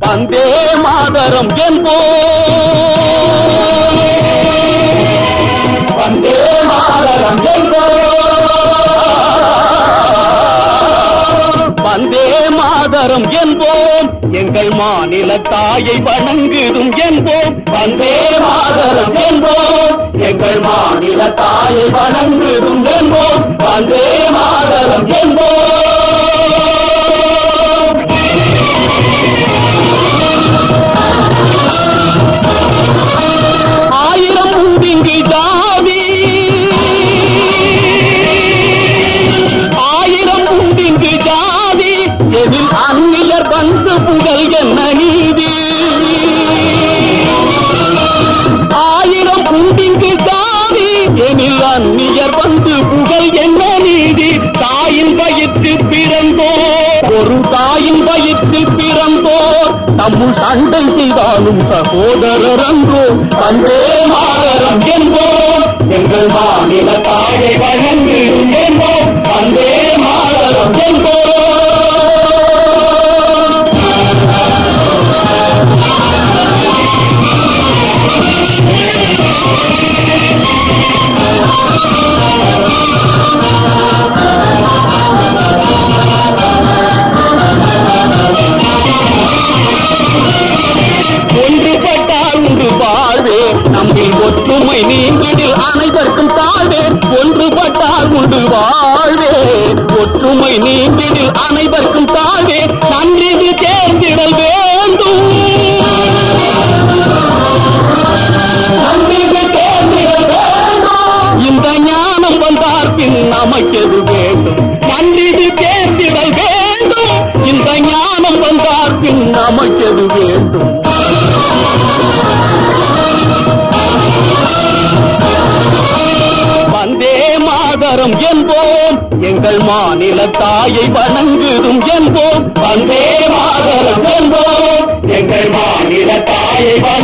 வந்தே மாதரம் என்போம் வந்தே மாதரம் என்போம் வந்தே மாதரம் என்போம் எங்கள் மாநில தாயை வணங்குதும் என்போம் வந்தே மாதரம் என்போம் எங்கள் மாநில தாயை வணங்குதும் என்போம் வந்தே மாதரம் என்போம் ஆயிரம் உண்டிங்கு ஜாதி ஆயிரம் உண்டிங்கு ஜாதி எதில் அந்நியர் வந்து புகழ் என்ன நீதி ஆயிரம் உண்டிங்கு ஜாதி எனில் அந்நியர் வந்து புகழ் என்ன நீதி தாயின் வயிற்று பிறந்தோர் ஒரு தாயின் வயிற்று பிறந்தோர் தம்முள் சண்டை செய்தாலும் சகோதரர் அன்றோ வந்தே மாதரம் என்போம் எங்கள் மாநில தாயை வழங்கு என்போம் வந்தே மாதரம் என்போம் ஒன்றுபட்டால் உண்டு வாழ்வே நம்மில் ஒற்றுமை நீங்கிடில் அனைவருக்கும் தாழ்வே ஒன்றுபட்டால் உண்டு வாழ்வே ஒற்றுமை நீங்கிடில் அனைவருக்கும் தாழ்வே நன்றிது தேர்ந்திடல் வேண்டும் நன்றிது தேர்ந்திடல் வேண்டும் இந்த ஞானம் வந்தார் பின் நமக்கெது வேண்டும் நன்றிது தேர்ந்திடல் வேண்டும் இந்த ஞானம் வந்தார் பின் நமக்கெது வேண்டும் வந்தே மாதரம் என்போம் எங்கள் மாநில தாயை வணங்குதும் என்போம் வந்தே மாதரம் என்போம் எங்கள் மாநில தாயை வணங்குதும்